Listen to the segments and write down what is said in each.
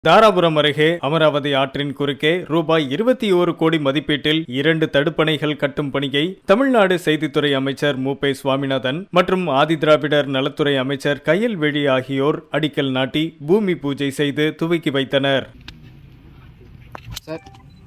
தாராபுரம் அருகே அமராவதி ஆற்றின் குறுக்கே ரூபாய் இருபத்தி ஓரு கோடி மதிப்பீட்டில் இரண்டு தடுப்பணைகள் கட்டும் பணியை தமிழ்நாடு செய்தித்துறை அமைச்சர் மு பே சுவாமிநாதன் மற்றும் ஆதிதிராவிடர் நலத்துறை அமைச்சர் கயல்வெளி ஆகியோர் அடிக்கல் நாட்டி பூமி பூஜை செய்து துவக்கி வைத்தனர் சார்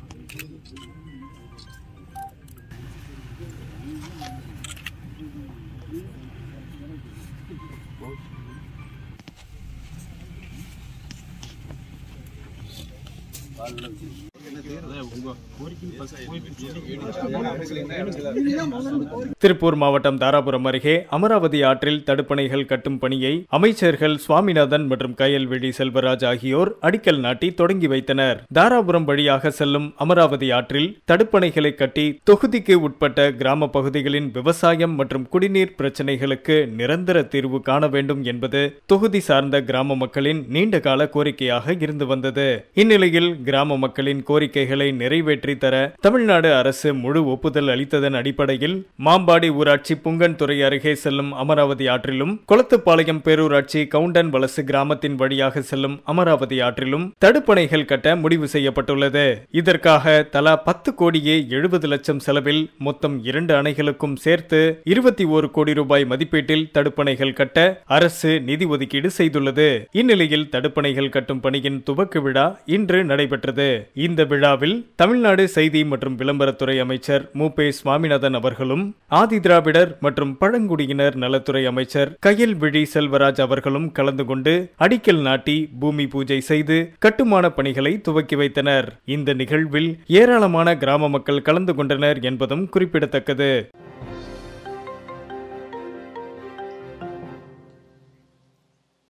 திருப்பூர் மாவட்டம் தாராபுரம் அருகே அமராவதி ஆற்றில் தடுப்பணைகள் கட்டும் பணியை அமைச்சர்கள் சுவாமிநாதன் மற்றும் கயல்வெளி செல்வராஜ் ஆகியோர் அடிக்கல் நாட்டி தொடங்கி வைத்தனர் தாராபுரம் வழியாக செல்லும் அமராவதி ஆற்றில் தடுப்பணைகளை கட்டி தொகுதிக்கு உட்பட்ட கிராம பகுதிகளின் விவசாயம் மற்றும் குடிநீர் பிரச்சினைகளுக்கு நிரந்தர தீர்வு காண வேண்டும் என்பது தொகுதி சார்ந்த கிராம மக்களின் நீண்டகால கோரிக்கையாக இருந்து வந்தது இந்நிலையில் கிராம மக்களின் கோரிக்கைகளை நிறைவேற்றி தர தமிழ்நாடு அரசு முழு ஒப்புதல் அளித்ததன் அடிப்படையில் மாம்பாடி ஊராட்சி புங்கன் துறை அருகே செல்லும் அமராவதி ஆற்றிலும் கொளத்துப்பாளையம் பேரூராட்சி கவுண்டன் வலசு கிராமத்தின் வழியாக செல்லும் அமராவதி ஆற்றிலும் தடுப்பணைகள் கட்ட முடிவு செய்யப்பட்டுள்ளது இதற்காக தலா பத்து கோடியே எழுபது லட்சம் செலவில் மொத்தம் இரண்டு அணைகளுக்கும் சேர்த்து இருபத்தி ஓரு கோடி ரூபாய் மதிப்பீட்டில் தடுப்பணைகள் கட்ட அரசு நிதி ஒதுக்கீடு செய்துள்ளது இந்நிலையில் தடுப்பணைகள் கட்டும் பணியின் துவக்க விழா இன்று நடைபெற்றது இந்த விழாவில் தமிழ்நாடு செய்தி மற்றும் விளம்பரத்துறை அமைச்சர் மு பே சுவாமிநாதன் அவர்களும் ஆதிதிராவிடர் மற்றும் பழங்குடியினர் நலத்துறை அமைச்சர் கயல்விழி செல்வராஜ் அவர்களும் கலந்து கொண்டு அடிக்கல் நாட்டி பூமி பூஜை செய்து கட்டுமான பணிகளை துவக்கி வைத்தனர் இந்த நிகழ்வில் ஏராளமான கிராம மக்கள் கலந்து கொண்டனர் என்பதும் குறிப்பிடத்தக்கது